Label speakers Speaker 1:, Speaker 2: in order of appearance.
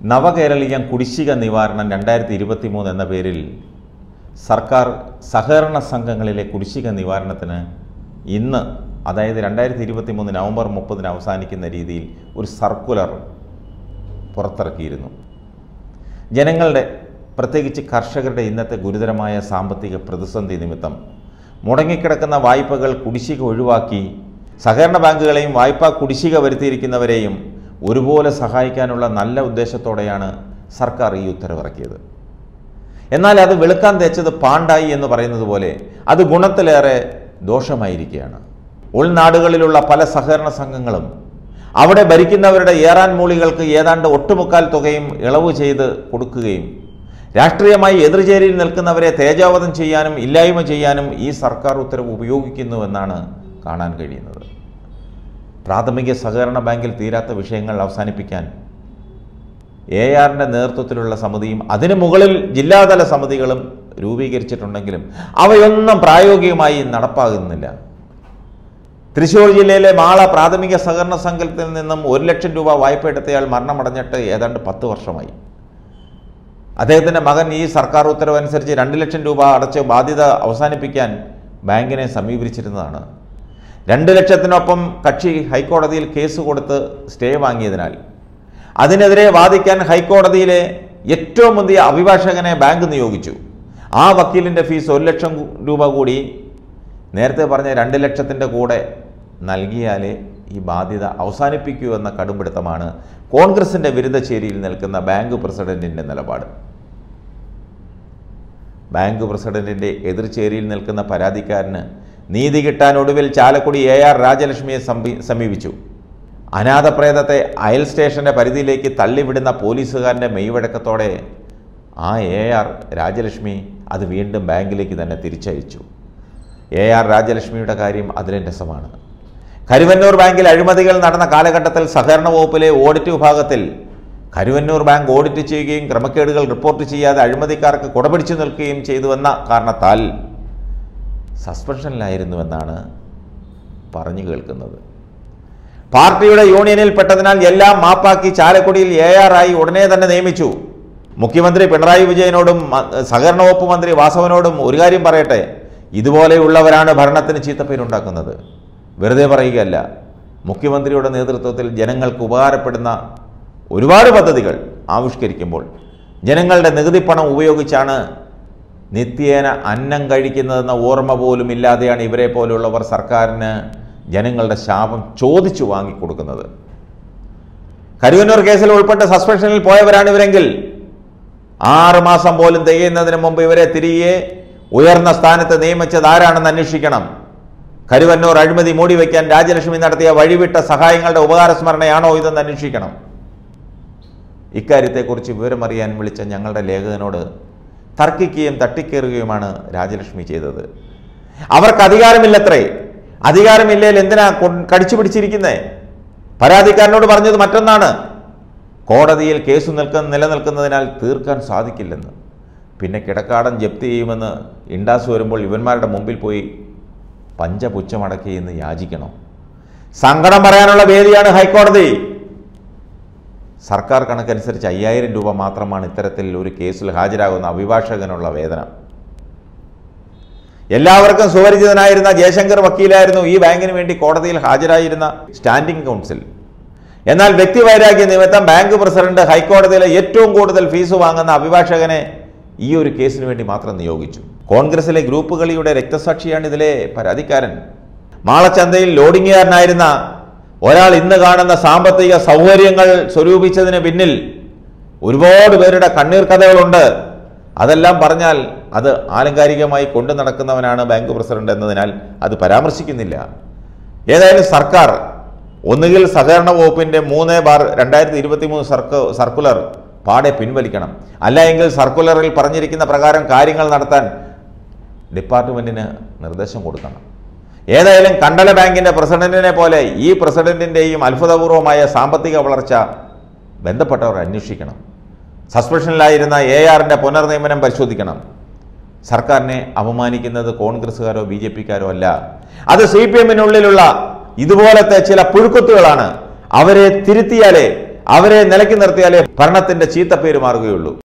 Speaker 1: നവകേരളീയം കുടിശ്ശിക നിവാരണം രണ്ടായിരത്തി ഇരുപത്തി മൂന്ന് എന്ന പേരിൽ സർക്കാർ സഹകരണ സംഘങ്ങളിലെ കുടിശ്ശിക നിവാരണത്തിന് ഇന്ന് അതായത് രണ്ടായിരത്തി ഇരുപത്തി മൂന്ന് നവംബർ മുപ്പതിന് അവസാനിക്കുന്ന രീതിയിൽ ഒരു സർക്കുലർ പുറത്തിറക്കിയിരുന്നു ജനങ്ങളുടെ പ്രത്യേകിച്ച് കർഷകരുടെ ഇന്നത്തെ ഗുരുതരമായ സാമ്പത്തിക പ്രതിസന്ധി നിമിത്തം മുടങ്ങിക്കിടക്കുന്ന വായ്പകൾ കുടിശ്ശിക ഒഴിവാക്കി സഹകരണ ബാങ്കുകളെയും വായ്പാ കുടിശ്ശിക വരുത്തിയിരിക്കുന്നവരെയും ഒരുപോലെ സഹായിക്കാനുള്ള നല്ല ഉദ്ദേശത്തോടെയാണ് സർക്കാർ ഈ ഉത്തരവിറക്കിയത് എന്നാൽ അത് വെളുക്കാൻ തേച്ചത് പാണ്ടായി എന്ന് പറയുന്നത് പോലെ അത് ഗുണത്തിലേറെ ദോഷമായിരിക്കുകയാണ് ഉൾനാടുകളിലുള്ള പല സഹകരണ സംഘങ്ങളും അവിടെ ഭരിക്കുന്നവരുടെ ഏറാൻ മൂളികൾക്ക് ഏതാണ്ട് ഒട്ടുമുക്കാൽ തുകയും ഇളവ് ചെയ്ത് കൊടുക്കുകയും രാഷ്ട്രീയമായി എതിർചേരിയിൽ നിൽക്കുന്നവരെ തേജാവധം ചെയ്യാനും ഇല്ലായ്മ ചെയ്യാനും ഈ സർക്കാർ ഉത്തരവ് ഉപയോഗിക്കുന്നുവെന്നാണ് കാണാൻ കഴിയുന്നത് പ്രാഥമിക സഹകരണ ബാങ്കിൽ തീരാത്ത വിഷയങ്ങൾ അവസാനിപ്പിക്കാൻ എ ആറിൻ്റെ നേതൃത്വത്തിലുള്ള സമിതിയും അതിനു മുകളിൽ ജില്ലാതല സമിതികളും രൂപീകരിച്ചിട്ടുണ്ടെങ്കിലും അവയൊന്നും പ്രായോഗികമായി നടപ്പാകുന്നില്ല തൃശ്ശൂർ ജില്ലയിലെ മാള പ്രാഥമിക സഹകരണ സംഘത്തിൽ നിന്നും ഒരു ലക്ഷം രൂപ വായ്പ എടുത്തയാൾ മരണമടഞ്ഞിട്ട് ഏതാണ്ട് പത്ത് വർഷമായി അദ്ദേഹത്തിൻ്റെ മകൻ ഈ സർക്കാർ ഉത്തരവ് അനുസരിച്ച് രണ്ട് ലക്ഷം രൂപ അടച്ച് ബാധ്യത അവസാനിപ്പിക്കാൻ ബാങ്കിനെ സമീപിച്ചിരുന്നതാണ് രണ്ട് ലക്ഷത്തിനൊപ്പം കക്ഷി ഹൈക്കോടതിയിൽ കേസ് കൊടുത്ത് സ്റ്റേ വാങ്ങിയതിനാൽ അതിനെതിരെ വാദിക്കാൻ ഹൈക്കോടതിയിലെ ഏറ്റവും മുന്തിയ അഭിഭാഷകനെ ബാങ്ക് നിയോഗിച്ചു ആ വക്കീലിൻ്റെ ഫീസ് ഒരു ലക്ഷം രൂപ കൂടി നേരത്തെ പറഞ്ഞ രണ്ട് ലക്ഷത്തിൻ്റെ കൂടെ നൽകിയാലേ ഈ ബാധ്യത അവസാനിപ്പിക്കൂ എന്ന കടുംപിടുത്തമാണ് കോൺഗ്രസിൻ്റെ വിരുദ്ധചേരിയിൽ നിൽക്കുന്ന ബാങ്ക് പ്രസിഡന്റിൻ്റെ നിലപാട് ബാങ്ക് പ്രസിഡന്റിൻ്റെ എതിർചേരിയിൽ നിൽക്കുന്ന പരാതിക്കാരന് നീതി കിട്ടാൻ ഒടുവിൽ ചാലക്കുടി എ ആർ രാജലക്ഷ്മിയെ സമീ- സമീപിച്ചു അനാഥപ്രേതത്തെ അയൽ സ്റ്റേഷന്റെ പരിധിയിലേക്ക് തള്ളിവിടുന്ന പോലീസുകാരൻ്റെ മെയ്വഴക്കത്തോടെ ആ എ ആർ രാജലക്ഷ്മി അത് വീണ്ടും ബാങ്കിലേക്ക് തന്നെ തിരിച്ചയച്ചു എ ആർ രാജലക്ഷ്മിയുടെ കാര്യം അതിലും രസമാണ് കരുവന്നൂർ ബാങ്കിൽ അഴിമതികൾ നടന്ന കാലഘട്ടത്തിൽ സഹകരണ വകുപ്പിലെ ഓഡിറ്റ് വിഭാഗത്തിൽ കരുവന്നൂർ ബാങ്ക് ഓഡിറ്റ് ചെയ്യുകയും ക്രമക്കേടുകൾ റിപ്പോർട്ട് ചെയ്യാതെ അഴിമതിക്കാർക്ക് കുടപിടിച്ചു നിൽക്കുകയും ചെയ്തുവെന്ന കാരണത്താൽ സസ്പെൻഷനിലായിരുന്നുവെന്നാണ് പറഞ്ഞു കേൾക്കുന്നത് പാർട്ടിയുടെ യൂണിയനിൽ പെട്ടതിനാൽ എല്ലാം മാപ്പാക്കി ചാലക്കുടിയിൽ എ ആർ ആയി ഉടനെ തന്നെ നിയമിച്ചു മുഖ്യമന്ത്രി പിണറായി വിജയനോടും മ- സഹകരണ വകുപ്പ് മന്ത്രി വാസവനോടും ഒരു കാര്യം പറയട്ടെ ഇതുപോലെയുള്ളവരാണ് ഭരണത്തിന് ചീത്തപ്പേരുണ്ടാക്കുന്നത് വെറുതെ പറയുകയല്ല മുഖ്യമന്ത്രിയുടെ നേതൃത്വത്തിൽ ജനങ്ങൾക്ക് ഉപകാരപ്പെടുന്ന ഒരുപാട് പദ്ധതികൾ ആവിഷ്കരിക്കുമ്പോൾ ജനങ്ങളുടെ നികുതിപ്പണം ഉപയോഗിച്ചാണ് നിത്യേന അന്നം കഴിക്കുന്നതെന്ന ഓർമ്മ പോലും ഇല്ലാതെയാണ് ഇവരെ പോലുള്ളവർ സർക്കാരിന് ജനങ്ങളുടെ ശാപം ചോദിച്ചു വാങ്ങിക്കൊടുക്കുന്നത് കരുവന്നൂർ കേസിൽ ഉൾപ്പെട്ട് സസ്പെൻഷനിൽ പോയവരാണ് ഇവരെങ്കിൽ ആറ് മാസം പോലും തികയുന്നതിന് മുമ്പ് ഇവരെ തിരികെ ഉയർന്ന സ്ഥാനത്ത് നിയമിച്ചത് ആരാണെന്ന് അന്വേഷിക്കണം കരുവന്നൂർ അഴിമതി മൂടിവെക്കാൻ രാജലക്ഷ്മി നടത്തിയ വഴിവിട്ട സഹായങ്ങളുടെ ഉപകാരസ്മരണയാണോ ഇതെന്ന് അന്വേഷിക്കണം ഇക്കാര്യത്തെക്കുറിച്ച് വിവരമറിയാൻ വിളിച്ച ഞങ്ങളുടെ ലേഖകനോട് തർക്കിക്കുകയും തട്ടിക്കേറുകയുമാണ് രാജലക്ഷ്മി ചെയ്തത് അവർക്ക് അധികാരമില്ലത്രേ അധികാരമില്ലേൽ എന്തിനാ കൊ- കടിച്ചു പിടിച്ചിരിക്കുന്നേ പരാതിക്കാരനോട് പറഞ്ഞത് മറ്റൊന്നാണ് കോടതിയിൽ കേസ് നിൽക്കുന്ന നിലനിൽക്കുന്നതിനാൽ തീർക്കാൻ സാധിക്കില്ലെന്ന് പിന്നെ കിടക്കാടൻ ജപ്തി ചെയ്യുമെന്ന് ഇണ്ടാസ് വരുമ്പോൾ ഇവന്മാരുടെ മുമ്പിൽ പോയി പഞ്ചപുച്ഛമടക്കി എന്ന് യാചിക്കണം സങ്കടം പറയാനുള്ള വേദിയാണ് ഹൈക്കോടതി സർക്കാർ കണക്കനുസരിച്ച് അയ്യായിരം രൂപ മാത്രമാണ് ഇത്തരത്തിൽ ഒരു കേസിൽ ഹാജരാകുന്ന അഭിഭാഷകനുള്ള വേതനം എല്ലാവർക്കും സുപരിചിതനായിരുന്ന ജയശങ്കർ വക്കീലായിരുന്നു ഈ ബാങ്കിന് വേണ്ടി കോടതിയിൽ ഹാജരായിരുന്ന സ്റ്റാൻഡിംഗ് കൗൺസിൽ എന്നാൽ വ്യക്തിവൈരാഗ്യ നിമിത്തം ബാങ്ക് പ്രസിഡന്റ് ഹൈക്കോടതിയിലെ ഏറ്റവും കൂടുതൽ ഫീസ് വാങ്ങുന്ന അഭിഭാഷകനെ ഈ ഒരു കേസിന് വേണ്ടി മാത്രം നിയോഗിച്ചു കോൺഗ്രസിലെ ഗ്രൂപ്പ് കളിയുടെ രക്തസാക്ഷിയാണ് ഇതിലെ പരാതിക്കാരൻ മാളച്ചന്തയിൽ ലോഡിങ്ങുകാരനായിരുന്ന ഒരാൾ ഇന്ന് കാണുന്ന സാമ്പത്തിക സൗകര്യങ്ങൾ സ്വരൂപിച്ചതിന് പിന്നിൽ ഒരുപാട് പേരുടെ കണ്ണീർ കഥകളുണ്ട് അതെല്ലാം പറഞ്ഞാൽ അത് ആലങ്കാരികമായി കൊണ്ടു നടക്കുന്നവനാണ് ബാങ്ക് പ്രസിഡന്റ് എന്നതിനാൽ അത് പരാമർശിക്കുന്നില്ല ഏതായാലും സർക്കാർ ഒന്നുകിൽ സഹകരണ വകുപ്പിന്റെ മൂന്ന് ബാർ രണ്ടായിരത്തി ഇരുപത്തി മൂന്ന് സർക്കു സർക്കുലർ പാടെ പിൻവലിക്കണം അല്ല എങ്കിൽ സർക്കുലറിൽ പറഞ്ഞിരിക്കുന്ന പ്രകാരം കാര്യങ്ങൾ നടത്താൻ ഡിപ്പാർട്ട്മെന്റിന് നിർദ്ദേശം കൊടുക്കണം ഏതായാലും കണ്ടല ബാങ്കിന്റെ പ്രസിഡന്റിനെ പോലെ ഈ പ്രസിഡന്റിന്റെയും അത്ഭുതപൂർവമായ സാമ്പത്തിക വളർച്ച ബന്ധപ്പെട്ടവർ അന്വേഷിക്കണം സസ്പെൻഷനിലായിരുന്ന എ ആറിന്റെ പുനർനിയമനം പരിശോധിക്കണം സർക്കാരിനെ അപമാനിക്കുന്നത് കോൺഗ്രസ്സുകാരോ ബി ജെ പിക്കാരോ അല്ല അത് സി പി എമ്മിനുള്ളിലുള്ള ഇതുപോലത്തെ ചില പുഴുക്കുത്തുകളാണ് അവരെ തിരുത്തിയാലേ അവരെ നിലയ്ക്ക് നിർത്തിയാലേ ഭരണത്തിന്റെ ചീത്തപ്പേര് മാറുകയുള്ളൂ